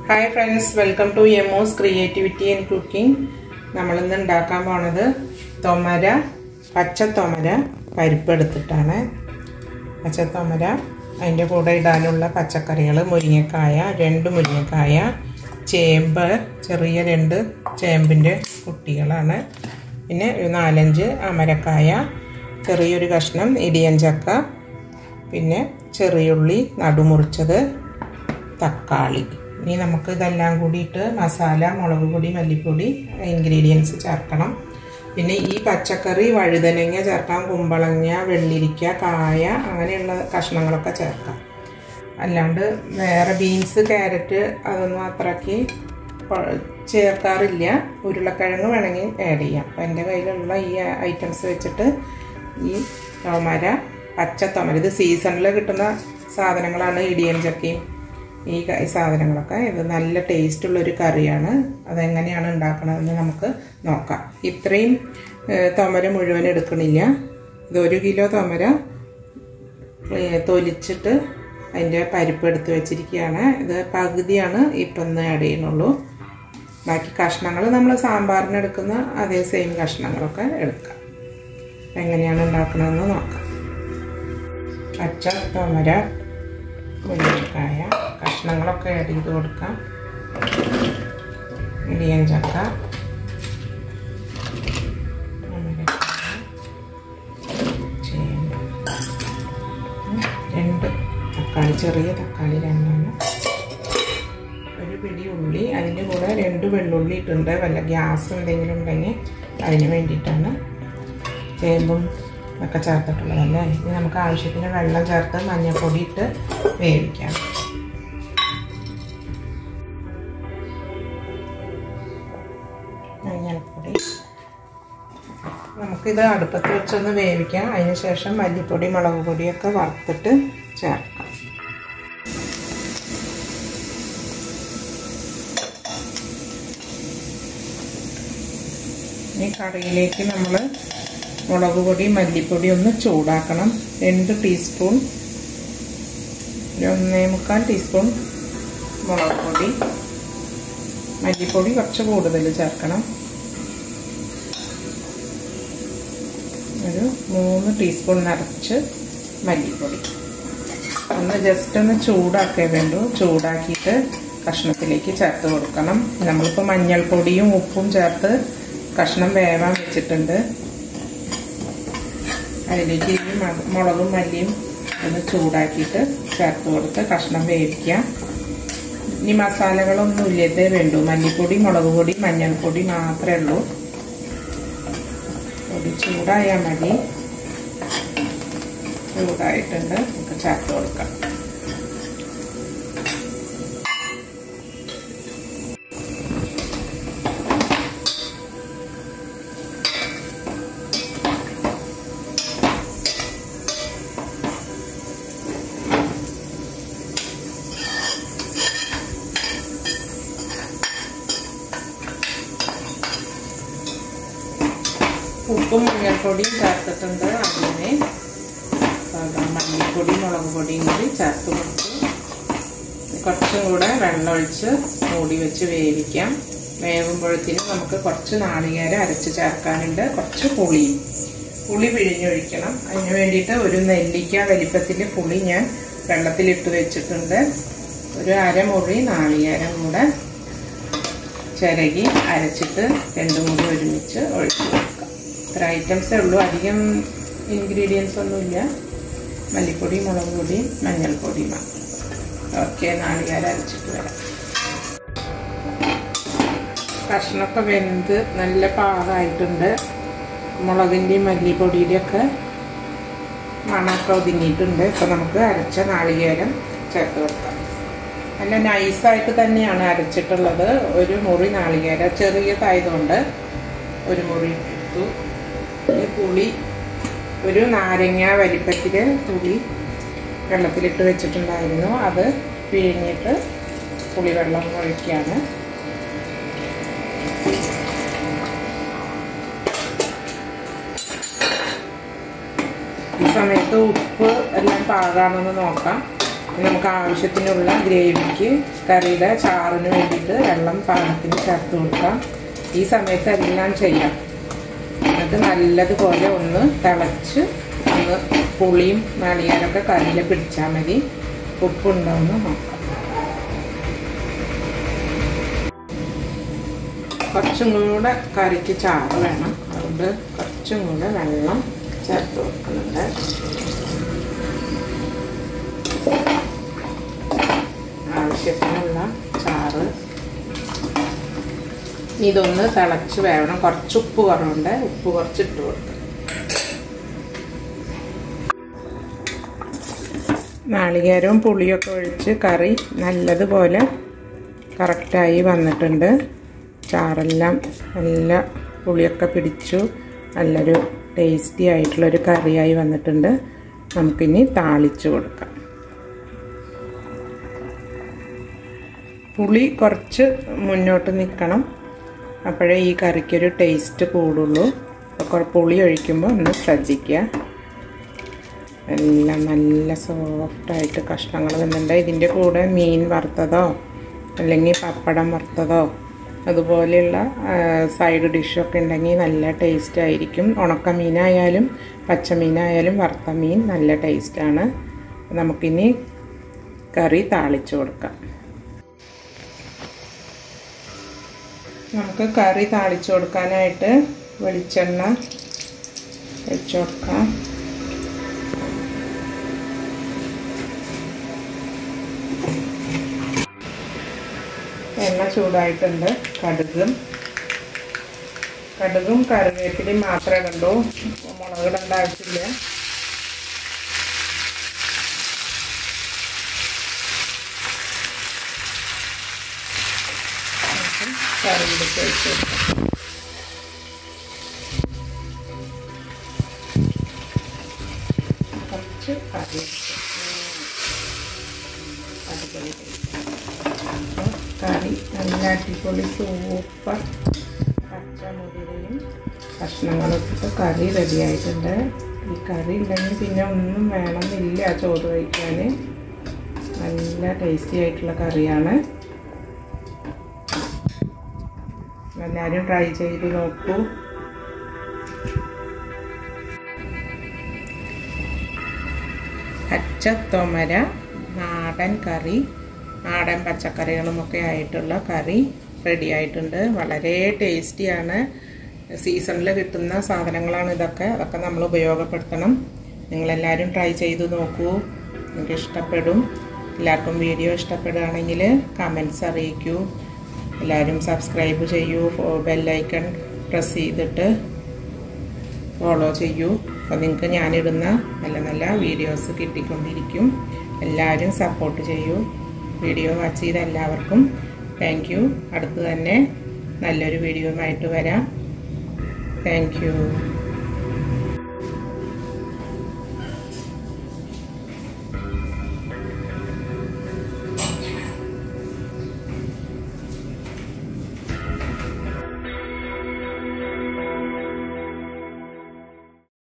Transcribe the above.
hi friends welcome to Emo's creativity and cooking നമ്മളിന്ന് ഉണ്ടാക്കാൻ പോണത് തൊമര പച്ച തൊമര പരിപ്പ് എടുത്തിട്ടാണ് പച്ച തൊമര അതിൻ്റെ കൂടെ ഇടാനുള്ള പച്ചക്കറികൾ മുരിങ്ങക്കായ രണ്ട് മുരിങ്ങക്കായ ചേമ്പ് ചെറിയ രണ്ട് ചേമ്പിൻ്റെ കുട്ടികളാണ് പിന്നെ ഒരു നാലഞ്ച് അമരക്കായ ചെറിയൊരു കഷ്ണം ഇടിയൻ ചക്ക പിന്നെ ചെറിയുള്ളി നടുമുറിച്ചത് തക്കാളി ഇനി നമുക്ക് ഇതെല്ലാം കൂടിയിട്ട് മസാല മുളക് പൊടി മല്ലിപ്പൊടി ഇൻഗ്രീഡിയൻസ് ചേർക്കണം പിന്നെ ഈ പച്ചക്കറി വഴുതനങ്ങ ചേർക്കാം കുമ്പളങ്ങ വെള്ളിരിക്ക കായ അങ്ങനെയുള്ള കഷ്ണങ്ങളൊക്കെ ചേർക്കാം അല്ലാണ്ട് വേറെ ബീൻസ് ക്യാരറ്റ് അതൊന്നും അത്രയ്ക്ക് ചേർക്കാറില്ല ഉരുളക്കിഴങ്ങ് വേണമെങ്കിൽ ആഡ് ചെയ്യാം അപ്പം എൻ്റെ കയ്യിലുള്ള ഈ ഐറ്റംസ് വെച്ചിട്ട് ഈ തോമര പച്ച തോമര ഇത് സീസണിൽ കിട്ടുന്ന സാധനങ്ങളാണ് ഇടിയൻ ചക്കയും ഈ സാധനങ്ങളൊക്കെ ഇത് നല്ല ടേസ്റ്റുള്ളൊരു കറിയാണ് അതെങ്ങനെയാണ് ഉണ്ടാക്കണതെന്ന് നമുക്ക് നോക്കാം ഇത്രയും തോമര മുഴുവൻ എടുക്കണില്ല ഇത് ഒരു കിലോ തോമര തൊലിച്ചിട്ട് അതിൻ്റെ പരിപ്പ് എടുത്ത് വെച്ചിരിക്കുകയാണ് ഇത് പകുതിയാണ് ഇപ്പം ഇന്ന് ആഡ് ചെയ്യുന്നുള്ളൂ ബാക്കി കഷ്ണങ്ങൾ നമ്മൾ സാമ്പാറിന് എടുക്കുന്ന അതേ സെയിം കഷ്ണങ്ങളൊക്കെ എടുക്കാം എങ്ങനെയാണ് ഉണ്ടാക്കണമെന്ന് നോക്കാം പച്ച തോമര മുരിങ്ങക്കായ കഷ്ണങ്ങളൊക്കെ ആഡ് ചെയ്ത് കൊടുക്കാം ഇടിയൻ ചക്ക ചേമ്പ് രണ്ട് തക്കാളി ചെറിയ തക്കാളി രണ്ടെണ്ണം ഒരു പിടി ഉള്ളി അതിൻ്റെ കൂടെ രണ്ട് വെള്ളുള്ളി ഇട്ടുണ്ട് വല്ല ഗ്യാസ് എന്തെങ്കിലും ഉണ്ടെങ്കിൽ അതിന് വേണ്ടിയിട്ടാണ് ചേമ്പും ഒക്കെ ചേർത്തിട്ടുള്ളതല്ലേ ഇനി നമുക്ക് ആവശ്യത്തിന് വെള്ളം ചേർത്ത് മഞ്ഞൾപ്പൊടി ഇട്ട് വേവിക്കാം മഞ്ഞൾപ്പൊടി നമുക്കിത് അടുപ്പത്ത് വെച്ചൊന്ന് വേവിക്കാം അതിന് ശേഷം മല്ലിപ്പൊടി മുളക് പൊടിയൊക്കെ വറുത്തിട്ട് ചേർക്കാം ഈ കറിയിലേക്ക് നമ്മൾ മുളക് പൊടി മല്ലിപ്പൊടി ഒന്ന് ചൂടാക്കണം രണ്ട് ടീസ്പൂൺ ഒന്നേ മുക്കാൽ ടീസ്പൂൺ മുളക് പൊടി മല്ലിപ്പൊടി കുറച്ച് കൂടുതൽ ചേർക്കണം ഒരു മൂന്ന് ടീസ്പൂൺ നിറച്ച് മല്ലിപ്പൊടി ഒന്ന് ജസ്റ്റ് ഒന്ന് ചൂടാക്കേ വേണ്ടു ചൂടാക്കിയിട്ട് കഷ്ണത്തിലേക്ക് ചേർത്ത് കൊടുക്കണം നമ്മളിപ്പോൾ മഞ്ഞൾപ്പൊടിയും ഉപ്പും ചേർത്ത് കഷ്ണം വേവാൻ വെച്ചിട്ടുണ്ട് അതിലേക്ക് ഈ മുളകും മല്ലിയും ഒന്ന് ചൂടാക്കിയിട്ട് ചേർത്ത് കൊടുത്ത് കഷ്ണം വേവിക്കാം ഇനി മസാലകളൊന്നും ഇല്ലതേ വേണ്ടൂ മല്ലിപ്പൊടി മുളക് പൊടി മഞ്ഞൾപ്പൊടി മാത്രമേ ഉള്ളൂ പൊടി ചൂടായാൽ മതി ചൂടായിട്ടുണ്ട് നമുക്ക് ചേർത്ത് കൊടുക്കാം ഉപ്പും മഞ്ഞൾപ്പൊടിയും ചേർത്തിട്ടുണ്ട് അതിനെ മല്ലിപ്പൊടി മുളക് പൊടിയും കൂടി ചേർത്ത് കൊടുത്തു കുറച്ചും കൂടെ വെള്ളമൊഴിച്ച് മൂടി വെച്ച് വേവിക്കാം വേവുമ്പോഴത്തേനും നമുക്ക് കുറച്ച് നാളികേരം അരച്ച് ചേർക്കാനുണ്ട് കുറച്ച് പുളിയും പുളി പിഴിഞ്ഞൊഴിക്കണം അതിന് വേണ്ടിയിട്ട് ഒരു നെല്ലിക്ക വലിപ്പത്തിൽ പുളി ഞാൻ വെള്ളത്തിലിട്ട് വെച്ചിട്ടുണ്ട് ഒരു അരമുറി നാളികേരം കൂടെ ചിരകി അരച്ചിട്ട് രണ്ടും കൂടി ഒരുമിച്ച് ഒഴിച്ചു കൊടുക്കാം ഇത്ര ഐറ്റംസേ ഉള്ളൂ അധികം ഇൻഗ്രീഡിയൻസ് ഒന്നുമില്ല മല്ലിപ്പൊടി മുളക് പൊടി മഞ്ഞൾപ്പൊടി മാത്രം ഓക്കെ നാളികേരം അരച്ചിട്ട് വരാം കഷ്ണമൊക്കെ വെന്ത് നല്ല പാകമായിട്ടുണ്ട് മുളകിൻ്റെയും മല്ലിപ്പൊടിയുടെയും ഒക്കെ മണമൊക്കെ ഒതുങ്ങിയിട്ടുണ്ട് ഇപ്പോൾ നമുക്ക് അരച്ച നാളികേരം ചേർത്ത് കൊടുക്കാം നല്ല നൈസായിട്ട് തന്നെയാണ് അരച്ചിട്ടുള്ളത് ഒരു മുറി നാളികേരം ചെറിയതായതുകൊണ്ട് ഒരു മുറി എടുത്തു ഈ പുളി ഒരു നാരങ്ങ വലിപ്പത്തിൽ പുളി വെള്ളത്തിലിട്ട് വെച്ചിട്ടുണ്ടായിരുന്നു അത് പിഴിഞ്ഞിട്ട് പുളിവെള്ളം ഒഴിക്കുകയാണ് ഈ സമയത്ത് ഉപ്പ് എല്ലാം പാകാണെന്ന് നോക്കാം നമുക്ക് ആവശ്യത്തിനുള്ള ഗ്രേവിക്ക് കറിയുടെ ചാറിന് വേണ്ടിയിട്ട് വെള്ളം പാകത്തിന് ചേർത്ത് കൊടുക്കാം ഈ സമയത്ത് എല്ലാം ചെയ്യാം എന്നിട്ട് നല്ലതുപോലെ ഒന്ന് തിളച്ച് ഒന്ന് പുളിയും നാളികേരൊക്കെ കറിയിൽ പിടിച്ചാൽ മതി ഉപ്പുണ്ടോയെന്ന് നോക്കാം കുറച്ചും കൂടെ കറിക്ക് ചാറ് വേണം അതുകൊണ്ട് കുറച്ചും കൂടെ വെള്ളം ചേർത്ത് കൊടുക്കുന്നുണ്ട് ആവശ്യത്തിനുള്ള ചാറ് ഇതൊന്ന് തിളച്ച് വേവണം കുറച്ച് ഉപ്പ് കുറവുണ്ട് ഉപ്പ് കുറച്ചിട്ട് കൊടുക്കുക നാളികേരവും പുളിയൊക്കെ ഒഴിച്ച് കറി നല്ലതുപോലെ കറക്റ്റായി വന്നിട്ടുണ്ട് ചാറെല്ലാം നല്ല പുളിയൊക്കെ പിടിച്ചു നല്ലൊരു ടേസ്റ്റി ആയിട്ടുള്ളൊരു കറിയായി വന്നിട്ടുണ്ട് നമുക്കിനി താളിച്ച് കൊടുക്കാം പുളി കുറച്ച് മുന്നോട്ട് നിൽക്കണം അപ്പോഴേ ഈ കറിക്കൊരു ടേസ്റ്റ് കൂടുള്ളൂ അപ്പോൾ പുളി ഒഴിക്കുമ്പോൾ ഒന്ന് ശ്രദ്ധിക്കുക എല്ലാം നല്ല സോഫ്റ്റായിട്ട് കഷ്ണങ്ങൾ വന്നിട്ടുണ്ട് ഇതിൻ്റെ കൂടെ മീൻ വറുത്തതോ അല്ലെങ്കിൽ പപ്പടം വറുത്തതോ അതുപോലെയുള്ള സൈഡ് ഡിഷൊക്കെ ഉണ്ടെങ്കിൽ നല്ല ടേസ്റ്റ് ആയിരിക്കും ഉണക്ക മീനായാലും പച്ചമീനായാലും വറുത്ത മീൻ നല്ല ടേസ്റ്റാണ് നമുക്കിനി കറി താളിച്ചു കൊടുക്കാം നമുക്ക് കറി താളിച്ചു കൊടുക്കാനായിട്ട് വെളിച്ചെണ്ണ വെച്ച് കൊടുക്കാം എണ്ണ ചൂടായിട്ടുണ്ട് കടുകും കടുകും കറിവേപ്പിലയും മാത്രമേ കണ്ടു മുളക് ഇടേണ്ട ആവശ്യമില്ല കറിയിലേക്ക് ഒഴിച്ച് കൊടുക്കാം കുറച്ച് കറി അടിപൊളി കറി നല്ല അടിപൊളി സൂപ്പർ പച്ചമുതിരയും കഷ്ണങ്ങളൊക്കെ കറി റെഡി ആയിട്ടുണ്ട് ഈ കറി ഉണ്ടെങ്കിൽ പിന്നെ ഒന്നും വേണമെന്നില്ല ചോറ് കഴിക്കാൻ നല്ല ടേസ്റ്റി ആയിട്ടുള്ള കറിയാണ് എല്ലാവരും ട്രൈ ചെയ്ത് നോക്കൂ പച്ചത്തൊമര നാടൻ കറി നാടൻ പച്ചക്കറികളുമൊക്കെ ആയിട്ടുള്ള കറി റെഡി ആയിട്ടുണ്ട് വളരെ ടേസ്റ്റിയാണ് സീസണിൽ കിട്ടുന്ന സാധനങ്ങളാണ് ഇതൊക്കെ അതൊക്കെ നമ്മൾ ഉപയോഗപ്പെടുത്തണം നിങ്ങളെല്ലാവരും ട്രൈ ചെയ്ത് നോക്കൂ നിങ്ങൾക്ക് ഇഷ്ടപ്പെടും എല്ലാവർക്കും വീഡിയോ ഇഷ്ടപ്പെടുകയാണെങ്കിൽ കമൻസ് അറിയിക്കൂ എല്ലാവരും സബ്സ്ക്രൈബ് ചെയ്യൂ ബെല്ലൈക്കൺ പ്രസ് ചെയ്തിട്ട് ഫോളോ ചെയ്യൂ അപ്പോൾ നിങ്ങൾക്ക് ഞാനിടുന്ന നല്ല നല്ല വീഡിയോസ് കിട്ടിക്കൊണ്ടിരിക്കും എല്ലാവരും സപ്പോർട്ട് ചെയ്യൂ വീഡിയോ വാച്ച് ചെയ്ത എല്ലാവർക്കും താങ്ക് യു അടുത്ത് തന്നെ നല്ലൊരു വീഡിയോയുമായിട്ട് വരാം താങ്ക് യു